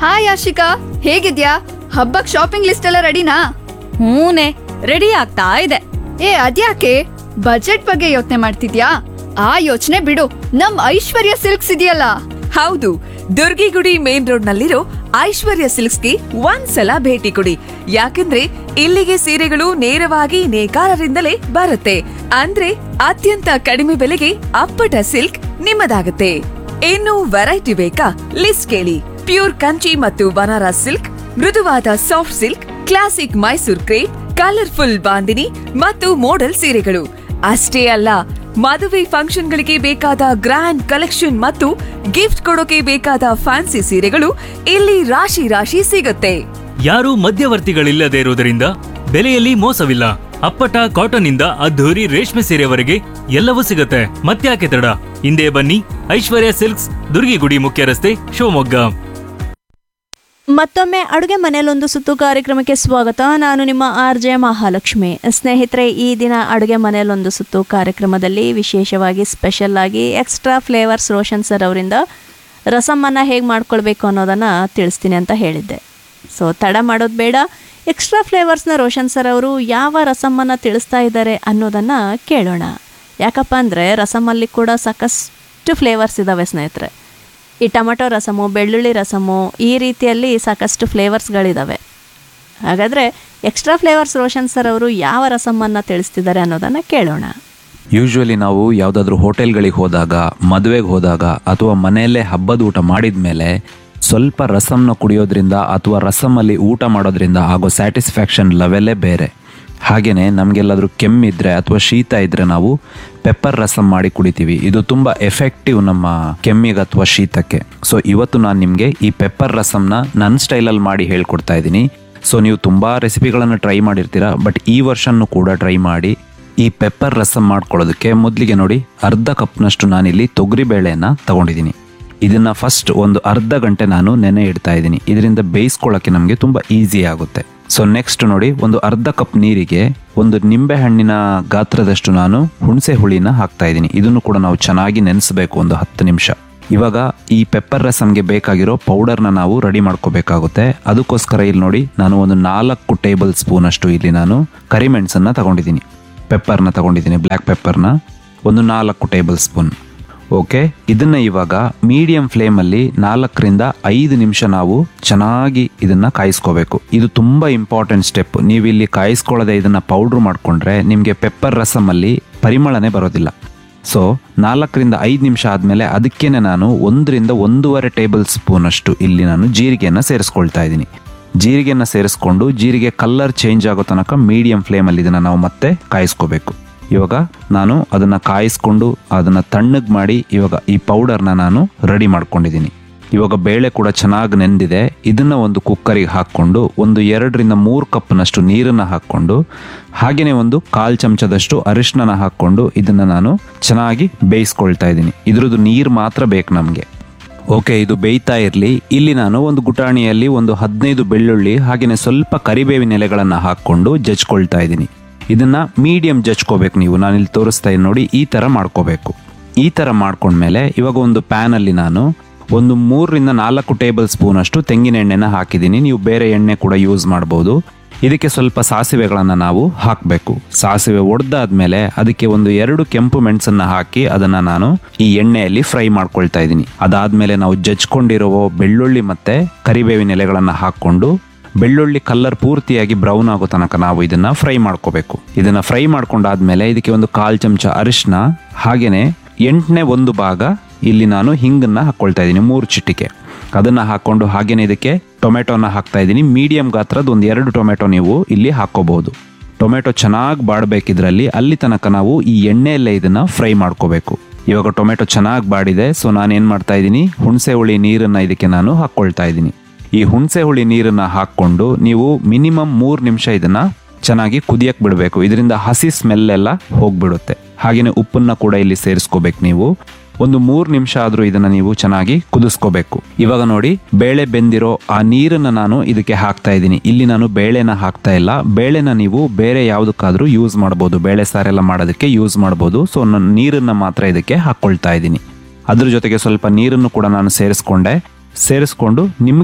hi Ashika ಹೇಗಿದ್ಯಾ ಹಬ್ಬಕ್ shopping list ಎಲ್ಲ ರೆಡಿನಾ ಹೂನೆ ರೆಡಿ ಆಗ್ತಾ ಇದೆ ಏ ಅದ್ಯಾಕೆ ಬಜೆಟ್ ಬಗ್ಗೆ ಯೋಚನೆ ಮಾಡ್ತಿದ್ಯಾ ಆ ಯೋಚನೆ ಬಿಡು ನಮ್ ಐಶ್ವರ್ಯ ಸಿಲ್ಕ್ಸ್ ಇದೆಯಲ್ಲ ಹೌದು ದುರ್ಗಿಗುಡಿ ಮೇನ್ ರೋಡ್ ನಲ್ಲಿರೋ ಐಶ್ವರ್ಯ ಸಿಲ್ಕ್ಸ್ಗೆ ಒಂದ್ಸಲ ಭೇಟಿ ಕೊಡಿ ಯಾಕಂದ್ರೆ ಇಲ್ಲಿಗೆ ಸೀರೆಗಳು ನೇರವಾಗಿ ನೇಕಾರರಿಂದಲೇ ಬರುತ್ತೆ ಅಂದ್ರೆ ಅತ್ಯಂತ ಕಡಿಮೆ ಬೆಲೆಗೆ ಅಪ್ಪಟ ಸಿಲ್ಕ್ ನಿಮ್ಮದಾಗುತ್ತೆ ಇನ್ನು ವೆರೈಟಿ ಬೇಕಾ ಲಿಸ್ಟ್ ಕೇಳಿ ಪ್ಯೂರ್ ಕಂಚಿ ಮತ್ತು ಬನಾರಸ್ ಸಿಲ್ಕ್ ಮೃದುವಾದ soft silk classic Mysore crepe colourful bandhani ಮತ್ತು ಮೋಡಲ್ ಸೀರೆಗಳು ಅಷ್ಟೇ ಅಲ್ಲ ಮದುವೆ ಫಂಕ್ಷನ್ಗಳಿಗೆ ಬೇಕಾದ ಗ್ರ್ಯಾಂಡ್ ಕಲೆಕ್ಷನ್ ಮತ್ತು ಗಿಫ್ಟ್ ಕೊಡೋಕೆ ಬೇಕಾದ ಫ್ಯಾನ್ಸಿ ಸೀರೆಗಳು ಇಲ್ಲಿ ರಾಶಿ ರಾಶಿ ಸಿಗುತ್ತೆ ಯಾರೂ ಮಧ್ಯವರ್ತಿಗಳಿಲ್ಲದೆ ಇರುವುದರಿಂದ ಬೆಲೆಯಲ್ಲಿ ಮೋಸವಿಲ್ಲ ಅಪ್ಪಟ ಕಾಟನ್ ಇಂದ ಅದ್ಧೂರಿ ರೇಷ್ಮೆ ಸೀರೆವರೆಗೆ ಎಲ್ಲವೂ ಸಿಗುತ್ತೆ ಮತ್ತ್ಯಾಕೆ ತಡ ಹಿಂದೆ ಬನ್ನಿ ಐಶ್ವರ್ಯ ಸಿಲ್ಕ್ಸ್ ದುರ್ಗಿಗುಡಿ ಮುಖ್ಯ ರಸ್ತೆ ಶಿವಮೊಗ್ಗ ಮತ್ತೊಮ್ಮೆ ಅಡುಗೆ ಮನೆಯಲ್ಲೊಂದು ಸುತ್ತು ಕಾರ್ಯಕ್ರಮಕ್ಕೆ ಸ್ವಾಗತ ನಾನು ನಿಮ್ಮ ಆರ್ ಜೆ ಮಹಾಲಕ್ಷ್ಮಿ ಸ್ನೇಹಿತರೆ ಈ ದಿನ ಅಡುಗೆ ಮನೆಯಲ್ಲೊಂದು ಸುತ್ತು ಕಾರ್ಯಕ್ರಮದಲ್ಲಿ ವಿಶೇಷವಾಗಿ ಸ್ಪೆಷಲ್ ಆಗಿ ಎಕ್ಸ್ಟ್ರಾ ಫ್ಲೇವರ್ಸ್ ರೋಷನ್ ಸರ್ ಅವರಿಂದ ರಸಮನ್ನು ಹೇಗೆ ಮಾಡ್ಕೊಳ್ಬೇಕು ಅನ್ನೋದನ್ನು ತಿಳಿಸ್ತೀನಿ ಅಂತ ಹೇಳಿದ್ದೆ ಸೊ ತಡ ಮಾಡೋದು ಬೇಡ ಎಕ್ಸ್ಟ್ರಾ ಫ್ಲೇವರ್ಸ್ನ ರೋಷನ್ ಸರ್ ಅವರು ಯಾವ ರಸಮನ್ನು ತಿಳಿಸ್ತಾ ಇದ್ದಾರೆ ಅನ್ನೋದನ್ನು ಕೇಳೋಣ ಯಾಕಪ್ಪ ಅಂದರೆ ರಸಮಲ್ಲಿ ಕೂಡ ಸಾಕಷ್ಟು ಫ್ಲೇವರ್ಸ್ ಇದ್ದಾವೆ ಸ್ನೇಹಿತರೆ ಈ ಟೊಮೆಟೊ ರಸಮು ಬೆಳ್ಳುಳ್ಳಿ ರಸಮು ಈ ರೀತಿಯಲ್ಲಿ ಸಾಕಷ್ಟು ಫ್ಲೇವರ್ಸ್ಗಳಿದ್ದಾವೆ ಹಾಗಾದರೆ ಎಕ್ಸ್ಟ್ರಾ ಫ್ಲೇವರ್ಸ್ ರೋಷನ್ ಸರ್ ಅವರು ಯಾವ ರಸಮನ್ನು ತಿಳಿಸ್ತಿದ್ದಾರೆ ಅನ್ನೋದನ್ನು ಕೇಳೋಣ ಯೂಶ್ವಲಿ ನಾವು ಯಾವುದಾದ್ರೂ ಹೋಟೆಲ್ಗಳಿಗೆ ಹೋದಾಗ ಮದುವೆಗೆ ಹೋದಾಗ ಅಥವಾ ಮನೆಯಲ್ಲೇ ಹಬ್ಬದ ಊಟ ಮಾಡಿದ ಮೇಲೆ ಸ್ವಲ್ಪ ರಸಮ್ನ ಕುಡಿಯೋದ್ರಿಂದ ಅಥವಾ ರಸಮಲ್ಲಿ ಊಟ ಮಾಡೋದ್ರಿಂದ ಆಗೋ ಸ್ಯಾಟಿಸ್ಫ್ಯಾಕ್ಷನ್ ಲೆವೆಲ್ಲೇ ಬೇರೆ ಹಾಗೆಯೇ ನಮಗೆಲ್ಲಾದರೂ ಕೆಮ್ಮಿದ್ರೆ ಅಥವಾ ಶೀತ ಇದ್ದರೆ ನಾವು ಪೆಪ್ಪರ್ ರಸಮ್ ಮಾಡಿ ಕುಡಿತೀವಿ ಇದು ತುಂಬ ಎಫೆಕ್ಟಿವ್ ನಮ್ಮ ಕೆಮ್ಮಿಗೆ ಅಥವಾ ಶೀತಕ್ಕೆ ಸೊ ಇವತ್ತು ನಾನು ನಿಮಗೆ ಈ ಪೆಪ್ಪರ್ ರಸಮ್ನ ನನ್ನ ಸ್ಟೈಲಲ್ಲಿ ಮಾಡಿ ಹೇಳ್ಕೊಡ್ತಾ ಇದ್ದೀನಿ ಸೊ ನೀವು ತುಂಬ ರೆಸಿಪಿಗಳನ್ನು ಟ್ರೈ ಮಾಡಿರ್ತೀರಾ ಬಟ್ ಈ ವರ್ಷನೂ ಕೂಡ ಟ್ರೈ ಮಾಡಿ ಈ ಪೆಪ್ಪರ್ ರಸಮ್ ಮಾಡ್ಕೊಳ್ಳೋದಕ್ಕೆ ಮೊದಲಿಗೆ ನೋಡಿ ಅರ್ಧ ಕಪ್ನಷ್ಟು ನಾನಿಲ್ಲಿ ತೊಗರಿ ಬೇಳೆಯನ್ನು ತಗೊಂಡಿದ್ದೀನಿ ಇದನ್ನ ಫಸ್ಟ್ ಒಂದು ಅರ್ಧ ಗಂಟೆ ನಾನು ನೆನೆ ಇಡ್ತಾ ಇದ್ದೀನಿ ಇದರಿಂದ ಬೇಯಿಸ್ಕೊಳ್ಳೋಕ್ಕೆ ನಮಗೆ ತುಂಬ ಈಸಿ ಆಗುತ್ತೆ ಸೊ ನೆಕ್ಸ್ಟ್ ನೋಡಿ ಒಂದು ಅರ್ಧ ಕಪ್ ನೀರಿಗೆ ಒಂದು ನಿಂಬೆ ಹಣ್ಣಿನ ಗಾತ್ರದಷ್ಟು ನಾನು ಹುಣಸೆ ಹುಳಿನ ಹಾಕ್ತಾ ಇದ್ದೀನಿ ಇದನ್ನು ಕೂಡ ನಾವು ಚೆನ್ನಾಗಿ ನೆನೆಸಬೇಕು ಒಂದು ಹತ್ತು ನಿಮಿಷ ಇವಾಗ ಈ ಪೆಪ್ಪರ್ ರಸಮ್ಗೆ ಬೇಕಾಗಿರೋ ಪೌಡರ್ನ ನಾವು ರೆಡಿ ಮಾಡ್ಕೋಬೇಕಾಗುತ್ತೆ ಅದಕ್ಕೋಸ್ಕರ ಇಲ್ಲಿ ನೋಡಿ ನಾನು ಒಂದು ನಾಲ್ಕು ಟೇಬಲ್ ಸ್ಪೂನ್ ಅಷ್ಟು ಇಲ್ಲಿ ನಾನು ಕರಿಮೆಣಸನ್ನ ತಗೊಂಡಿದ್ದೀನಿ ಪೆಪ್ಪರ್ನ ತಗೊಂಡಿದ್ದೀನಿ ಬ್ಲ್ಯಾಕ್ ಪೆಪ್ಪರ್ನ ಒಂದು ನಾಲ್ಕು ಟೇಬಲ್ ಸ್ಪೂನ್ ಓಕೆ ಇದನ್ನ ಇವಾಗ ಮೀಡಿಯಂ ಫ್ಲೇಮಲ್ಲಿ ನಾಲ್ಕರಿಂದ ಐದು ನಿಮಿಷ ನಾವು ಚೆನ್ನಾಗಿ ಇದನ್ನ ಕಾಯಿಸ್ಕೋಬೇಕು ಇದು ತುಂಬಾ ಇಂಪಾರ್ಟೆಂಟ್ ಸ್ಟೆಪ್ ನೀವು ಇಲ್ಲಿ ಕಾಯಿಸ್ಕೊಳ್ಳದೆ ಇದನ್ನ ಪೌಡ್ರ್ ಮಾಡ್ಕೊಂಡ್ರೆ ನಿಮಗೆ ಪೆಪ್ಪರ್ ರಸಮಲ್ಲಿ ಪರಿಮಳನೇ ಬರೋದಿಲ್ಲ ಸೊ ನಾಲ್ಕರಿಂದ ಐದು ನಿಮಿಷ ಆದಮೇಲೆ ಅದಕ್ಕೇನೆ ನಾನು ಒಂದರಿಂದ ಒಂದೂವರೆ ಟೇಬಲ್ ಸ್ಪೂನ್ ಅಷ್ಟು ಇಲ್ಲಿ ನಾನು ಜೀರಿಗೆಯನ್ನು ಸೇರಿಸ್ಕೊಳ್ತಾ ಇದ್ದೀನಿ ಜೀರಿಗೆಯನ್ನು ಸೇರಿಸ್ಕೊಂಡು ಜೀರಿಗೆ ಕಲರ್ ಚೇಂಜ್ ಆಗೋ ತನಕ ಮೀಡಿಯಂ ಫ್ಲೇಮಲ್ಲಿ ಇದನ್ನು ನಾವು ಮತ್ತೆ ಕಾಯಿಸ್ಕೋಬೇಕು ಇವಾಗ ನಾನು ಅದನ್ನು ಕಾಯಿಸ್ಕೊಂಡು ಅದನ್ನು ತಣ್ಣಗೆ ಮಾಡಿ ಇವಾಗ ಈ ಪೌಡರ್ನ ನಾನು ರೆಡಿ ಮಾಡ್ಕೊಂಡಿದ್ದೀನಿ ಇವಾಗ ಬೇಳೆ ಕೂಡ ಚೆನ್ನಾಗಿ ನೆಂದಿದೆ ಇದನ್ನ ಒಂದು ಕುಕ್ಕರಿಗೆ ಹಾಕ್ಕೊಂಡು ಒಂದು ಎರಡರಿಂದ ಮೂರು ಕಪ್ನಷ್ಟು ನೀರನ್ನು ಹಾಕ್ಕೊಂಡು ಹಾಗೆಯೇ ಒಂದು ಕಾಲು ಚಮಚದಷ್ಟು ಅರಿಶಿನ ಹಾಕ್ಕೊಂಡು ಇದನ್ನು ನಾನು ಚೆನ್ನಾಗಿ ಬೇಯಿಸ್ಕೊಳ್ತಾ ಇದ್ದೀನಿ ಇದ್ರದ್ದು ನೀರು ಮಾತ್ರ ಬೇಕು ನಮಗೆ ಓಕೆ ಇದು ಬೇಯ್ತಾ ಇರಲಿ ಇಲ್ಲಿ ನಾನು ಒಂದು ಗುಟಾಣಿಯಲ್ಲಿ ಒಂದು ಹದಿನೈದು ಬೆಳ್ಳುಳ್ಳಿ ಹಾಗೆಯೇ ಸ್ವಲ್ಪ ಕರಿಬೇವಿನ ಎಲೆಗಳನ್ನು ಹಾಕ್ಕೊಂಡು ಜಜ್ಕೊಳ್ತಾ ಇದ್ದೀನಿ ಇದನ್ನ ಮೀಡಿಯಂ ಜಜ್ಕೋಬೇಕು ನೀವು ನಾನು ಇಲ್ಲಿ ತೋರಿಸ್ತಾ ಇದ್ದೀನಿ ನೋಡಿ ಈ ಥರ ಮಾಡ್ಕೋಬೇಕು ಈ ಥರ ಮಾಡ್ಕೊಂಡ್ಮೇಲೆ ಇವಾಗ ಒಂದು ಪ್ಯಾನಲ್ಲಿ ನಾನು ಒಂದು ಮೂರರಿಂದ ನಾಲ್ಕು ಟೇಬಲ್ ಸ್ಪೂನ್ ಅಷ್ಟು ತೆಂಗಿನ ಎಣ್ಣೆನ ಹಾಕಿದ್ದೀನಿ ನೀವು ಬೇರೆ ಎಣ್ಣೆ ಕೂಡ ಯೂಸ್ ಮಾಡ್ಬೋದು ಇದಕ್ಕೆ ಸ್ವಲ್ಪ ಸಾಸಿವೆಗಳನ್ನು ನಾವು ಹಾಕಬೇಕು ಸಾಸಿವೆ ಒಡೆದಾದ್ಮೇಲೆ ಅದಕ್ಕೆ ಒಂದು ಎರಡು ಕೆಂಪು ಮೆಣಸನ್ನ ಹಾಕಿ ಅದನ್ನ ನಾನು ಈ ಎಣ್ಣೆಯಲ್ಲಿ ಫ್ರೈ ಮಾಡ್ಕೊಳ್ತಾ ಇದ್ದೀನಿ ಅದಾದ್ಮೇಲೆ ನಾವು ಜಜ್ಕೊಂಡಿರೋ ಬೆಳ್ಳುಳ್ಳಿ ಮತ್ತೆ ಕರಿಬೇವಿನ ಎಲೆಗಳನ್ನ ಹಾಕೊಂಡು ಬೆಳ್ಳುಳ್ಳಿ ಕಲರ್ ಪೂರ್ತಿಯಾಗಿ ಬ್ರೌನ್ ಆಗೋ ತನಕ ನಾವು ಇದನ್ನ ಫ್ರೈ ಮಾಡ್ಕೋಬೇಕು ಇದನ್ನ ಫ್ರೈ ಮಾಡ್ಕೊಂಡಾದ್ಮೇಲೆ ಇದಕ್ಕೆ ಒಂದು ಕಾಲ್ ಚಮಚ ಅರಿಶಿನ ಹಾಗೇನೆ ಎಂಟನೇ ಒಂದು ಭಾಗ ಇಲ್ಲಿ ನಾನು ಹಿಂಗನ್ನ ಹಾಕೊಳ್ತಾ ಇದ್ದೀನಿ ಮೂರು ಚಿಟಿಕೆ ಅದನ್ನ ಹಾಕೊಂಡು ಹಾಗೇನೆ ಇದಕ್ಕೆ ಟೊಮೆಟೊನ ಹಾಕ್ತಾ ಇದ್ದೀನಿ ಮೀಡಿಯಂ ಗಾತ್ರದ ಒಂದು ಎರಡು ಟೊಮೆಟೊ ನೀವು ಇಲ್ಲಿ ಹಾಕೋಬಹುದು ಟೊಮೆಟೊ ಚೆನ್ನಾಗಿ ಬಾಡಬೇಕಿದ್ರಲ್ಲಿ ಅಲ್ಲಿ ತನಕ ನಾವು ಈ ಎಣ್ಣೆಯಲ್ಲೇ ಇದನ್ನ ಫ್ರೈ ಮಾಡ್ಕೋಬೇಕು ಇವಾಗ ಟೊಮೆಟೊ ಚೆನ್ನಾಗಿ ಬಾಡಿದೆ ಸೊ ನಾನು ಏನು ಮಾಡ್ತಾ ಇದ್ದೀನಿ ಹುಣಸೆ ಹುಳಿ ನೀರನ್ನ ಇದಕ್ಕೆ ನಾನು ಹಾಕ್ಕೊಳ್ತಾ ಇದ್ದೀನಿ ಈ ಹುಣಸೆ ಹುಳಿ ನೀರನ್ನ ಹಾಕ್ಕೊಂಡು ನೀವು ಮಿನಿಮಮ್ ಮೂರು ನಿಮಿಷ ಇದನ್ನ ಚೆನ್ನಾಗಿ ಕುದಿಯಕ್ ಬಿಡಬೇಕು ಇದರಿಂದ ಹಸಿ ಸ್ಮೆಲ್ ಎಲ್ಲ ಹೋಗ್ಬಿಡುತ್ತೆ ಹಾಗೇನೆ ಉಪ್ಪನ್ನ ಕೂಡ ಇಲ್ಲಿ ಸೇರಿಸ್ಕೋಬೇಕು ನೀವು ಒಂದು ಮೂರು ನಿಮಿಷ ಆದರೂ ಇದನ್ನ ನೀವು ಚೆನ್ನಾಗಿ ಕುದಿಸ್ಕೋಬೇಕು ಇವಾಗ ನೋಡಿ ಬೇಳೆ ಬೆಂದಿರೋ ಆ ನೀರನ್ನ ನಾನು ಇದಕ್ಕೆ ಹಾಕ್ತಾ ಇದ್ದೀನಿ ಇಲ್ಲಿ ನಾನು ಬೇಳೆನ ಹಾಕ್ತಾ ಇಲ್ಲ ಬೇಳೆನ ನೀವು ಬೇರೆ ಯಾವುದಕ್ಕಾದ್ರೂ ಯೂಸ್ ಮಾಡ್ಬೋದು ಬೇಳೆ ಸಾರೆಲ್ಲ ಮಾಡೋದಕ್ಕೆ ಯೂಸ್ ಮಾಡ್ಬೋದು ಸೊ ನಾನು ನೀರನ್ನ ಮಾತ್ರ ಇದಕ್ಕೆ ಹಾಕ್ಕೊಳ್ತಾ ಇದ್ದೀನಿ ಅದ್ರ ಜೊತೆಗೆ ಸ್ವಲ್ಪ ನೀರನ್ನು ಕೂಡ ನಾನು ಸೇರಿಸ್ಕೊಂಡೆ ಸೇರಿಸ್ಕೊಂಡು ನಿಮಗೆ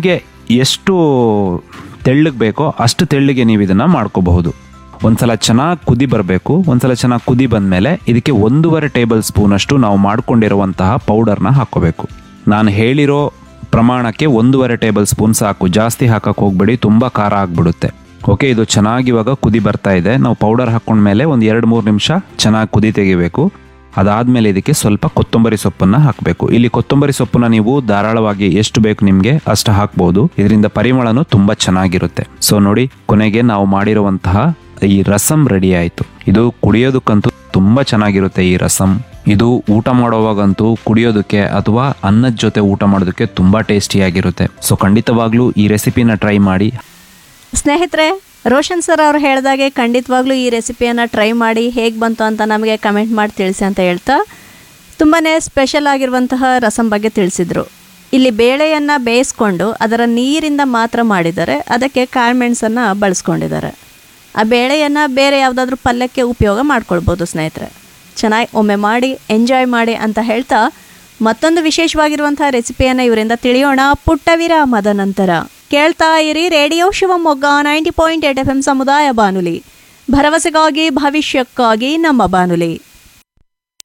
ಎಷ್ಟು ತೆಳ್ಳಗೆ ಬೇಕೋ ಅಷ್ಟು ತೆಳ್ಳಗೆ ನೀವು ಇದನ್ನು ಮಾಡ್ಕೋಬಹುದು ಒಂದ್ಸಲ ಚೆನ್ನಾಗಿ ಕುದಿ ಬರಬೇಕು ಒಂದ್ಸಲ ಚೆನ್ನಾಗಿ ಕುದಿ ಬಂದಮೇಲೆ ಇದಕ್ಕೆ ಒಂದೂವರೆ ಟೇಬಲ್ ಸ್ಪೂನಷ್ಟು ನಾವು ಮಾಡ್ಕೊಂಡಿರುವಂತಹ ಪೌಡರ್ನ ಹಾಕ್ಕೋಬೇಕು ನಾನು ಹೇಳಿರೋ ಪ್ರಮಾಣಕ್ಕೆ ಒಂದೂವರೆ ಟೇಬಲ್ ಸ್ಪೂನ್ ಸಾಕು ಜಾಸ್ತಿ ಹಾಕಕ್ಕೆ ಹೋಗ್ಬೇಡಿ ತುಂಬ ಖಾರ ಆಗಿಬಿಡುತ್ತೆ ಓಕೆ ಇದು ಚೆನ್ನಾಗಿ ಇವಾಗ ಕುದಿ ಬರ್ತಾ ಇದೆ ನಾವು ಪೌಡರ್ ಹಾಕೊಂಡ್ಮೇಲೆ ಒಂದು ಎರಡು ಮೂರು ನಿಮಿಷ ಚೆನ್ನಾಗಿ ಕುದಿ ತೆಗಿಬೇಕು ಅದಾದಮೇಲೆ ಇದಕ್ಕೆ ಸ್ವಲ್ಪ ಕೊತ್ತಂಬರಿ ಸೊಪ್ಪನ್ನು ಹಾಕಬೇಕು ಇಲ್ಲಿ ಕೊತ್ತಂಬರಿ ಸೊಪ್ಪನ್ನ ನೀವು ಧಾರಾಳವಾಗಿ ಎಷ್ಟು ಬೇಕು ನಿಮಗೆ ಅಷ್ಟು ಹಾಕ್ಬೋದು ಇದರಿಂದ ಪರಿಮಳನೂ ತುಂಬ ಚೆನ್ನಾಗಿರುತ್ತೆ ಸೊ ನೋಡಿ ಕೊನೆಗೆ ನಾವು ಮಾಡಿರುವಂತಹ ಈ ರಸಂ ರೆಡಿ ಆಯಿತು ಇದು ಕುಡಿಯೋದಕ್ಕಂತೂ ತುಂಬ ಚೆನ್ನಾಗಿರುತ್ತೆ ಈ ರಸಂ ಇದು ಊಟ ಮಾಡೋವಾಗಂತೂ ಕುಡಿಯೋದಕ್ಕೆ ಅಥವಾ ಅನ್ನದ ಜೊತೆ ಊಟ ಮಾಡೋದಕ್ಕೆ ತುಂಬ ಟೇಸ್ಟಿಯಾಗಿರುತ್ತೆ ಸೊ ಖಂಡಿತವಾಗ್ಲೂ ಈ ರೆಸಿಪಿನ ಟ್ರೈ ಮಾಡಿ ಸ್ನೇಹಿತರೆ ರೋಷನ್ ಸರ್ ಅವ್ರು ಹೇಳಿದಾಗೆ ಖಂಡಿತವಾಗ್ಲೂ ಈ ರೆಸಿಪಿಯನ್ನು ಟ್ರೈ ಮಾಡಿ ಹೇಗೆ ಬಂತು ಅಂತ ನಮಗೆ ಕಮೆಂಟ್ ಮಾಡಿ ತಿಳಿಸಿ ಅಂತ ಹೇಳ್ತಾ ತುಂಬಾ ಸ್ಪೆಷಲ್ ಆಗಿರುವಂತಹ ರಸಂ ಬಗ್ಗೆ ತಿಳಿಸಿದರು ಇಲ್ಲಿ ಬೇಳೆಯನ್ನು ಬೇಯಿಸ್ಕೊಂಡು ಅದರ ನೀರಿಂದ ಮಾತ್ರ ಮಾಡಿದ್ದಾರೆ ಅದಕ್ಕೆ ಕಾಳುಮೆಣಸನ್ನು ಬಳಸ್ಕೊಂಡಿದ್ದಾರೆ ಆ ಬೇಳೆಯನ್ನು ಬೇರೆ ಯಾವುದಾದ್ರೂ ಪಲ್ಯಕ್ಕೆ ಉಪಯೋಗ ಮಾಡ್ಕೊಳ್ಬೋದು ಸ್ನೇಹಿತರೆ ಚೆನ್ನಾಗಿ ಒಮ್ಮೆ ಮಾಡಿ ಎಂಜಾಯ್ ಮಾಡಿ ಅಂತ ಹೇಳ್ತಾ ಮತ್ತೊಂದು ವಿಶೇಷವಾಗಿರುವಂತಹ ರೆಸಿಪಿಯನ್ನು ಇವರಿಂದ ತಿಳಿಯೋಣ ಪುಟ್ಟ ವಿರಾಮದ ನಂತರ ಕೇಳ್ತಾ ಇರಿ radio Shivamogga ninety point eight F M ಸಮುದಾಯ ಬಾನುಲಿ ಭರವಸೆಗಾಗಿ ಭವಿಷ್ಯಕ್ಕಾಗಿ ನಮ್ಮ ಬಾನುಲಿ